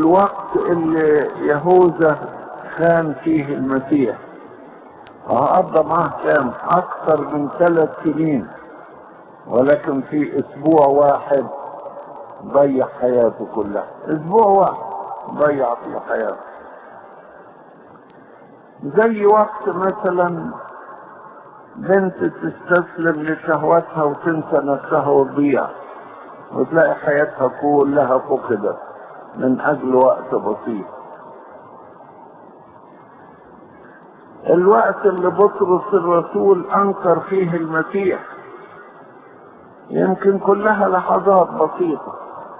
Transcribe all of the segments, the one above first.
الوقت اللي يهوذا خان فيه المسيح قضى معاه كام اكثر من ثلاث سنين ولكن في اسبوع واحد ضيع حياته كلها اسبوع واحد ضيع في حياته زي وقت مثلا بنت تستسلم لشهوتها وتنسى نفسها وتضيع وتلاقي حياتها كلها فقدت من اجل وقت بسيط الوقت اللي بطرس الرسول انكر فيه المسيح يمكن كلها لحظات بسيطة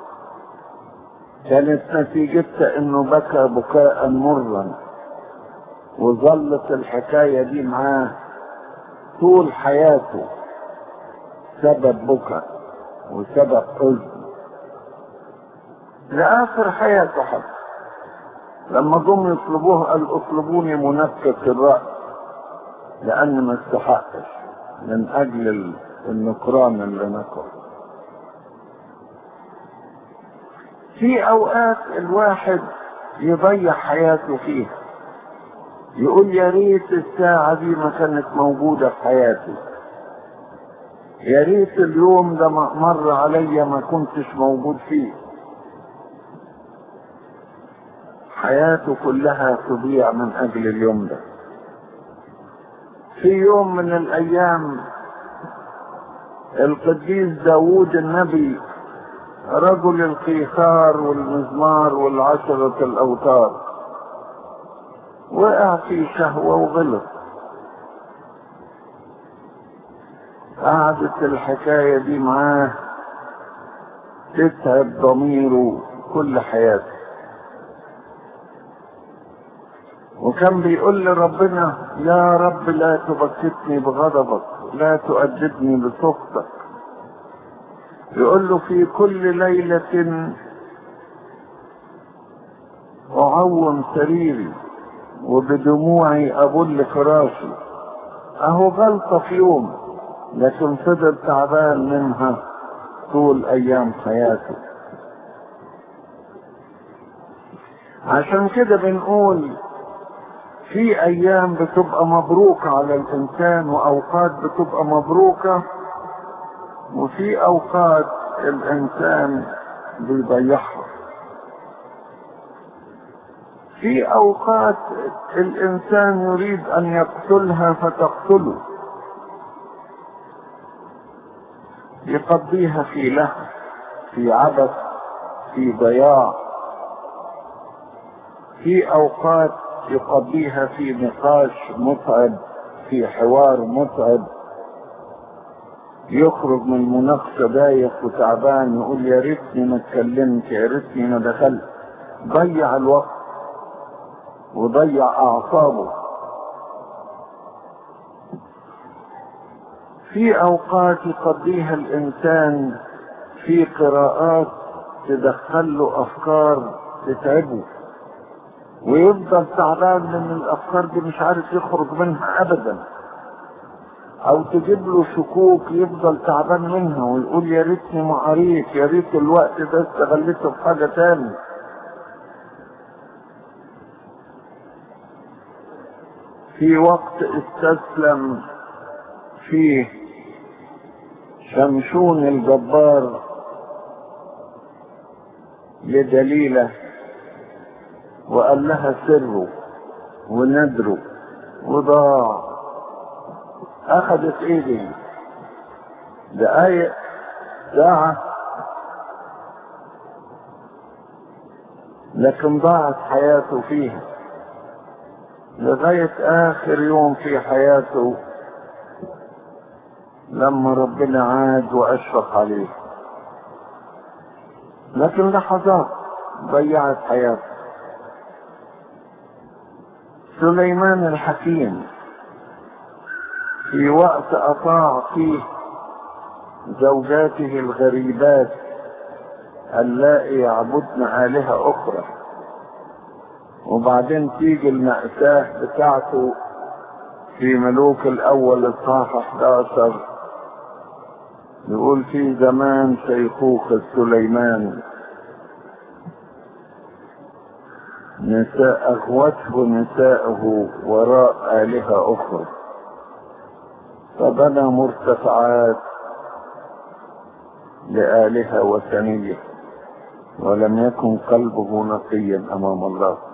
كانت نتيجتها انه بكى بكاء مرا وظلت الحكاية دي معاه طول حياته سبب بكى وسبب حزن لآخر حياته حتى لما جم يطلبوه قال اطلبوني منكس الرأس لأن ما استحقش من أجل النكران اللي نكر في أوقات الواحد يضيع حياته فيها يقول يا ريت الساعة دي ما كانت موجودة في حياتي يا ريت اليوم ده مر عليا ما كنتش موجود فيه حياته كلها تضيع من اجل اليوم ده في يوم من الايام القديس داوود النبي رجل القيثار والمزمار والعشرة الاوتار وقع في شهوة وغلط قعدت الحكاية دي معاه تتعب ضميره كل حياته وكان بيقول لربنا يا رب لا تبكتني بغضبك لا تؤدبني بسخطك يقول له في كل ليلة أعوم سريري وبدموعي أبل فراشي أهو غلطة في يوم لكن فضل تعبان منها طول أيام حياته عشان كده بنقول في ايام بتبقى مبروكة على الانسان واوقات بتبقى مبروكة وفي اوقات الانسان بيضيعها في اوقات الانسان يريد ان يقتلها فتقتله يقضيها في لهو في عبث في ضياع في اوقات يقضيها في نقاش متعب في حوار متعب يخرج من مناقشة دايخ وتعبان يقول يا ريتني ما اتكلمت يا ريتني ما دخلت ضيع الوقت وضيع أعصابه في أوقات يقضيها الإنسان في قراءات تدخل له أفكار تتعبه ويفضل تعبان من الافكار دي مش عارف يخرج منها ابدا او تجيب له شكوك يفضل تعبان منها ويقول يا ريتني ما قريت يا ريت الوقت ده استغلته في حاجه تاني في وقت استسلم فيه شمشون الجبار لدليله وقال لها سره وندره وضاع اخذت ايدي دقايق ساعة لكن ضاعت حياته فيها لغاية آخر يوم في حياته لما ربنا عاد وأشفق عليه لكن لحظات ضيعت حياته سليمان الحكيم في وقت أطاع فيه زوجاته الغريبات اللائي يعبدن آلهة أخرى وبعدين تيجي المأساة بتاعته في ملوك الأول الصحاح 11 يقول في زمان شيخوخة سليمان نساء أغوته نساءه وراء آلهة أخرى فبنى مرتفعات لآلهة وثنية ولم يكن قلبه نقيا أمام الله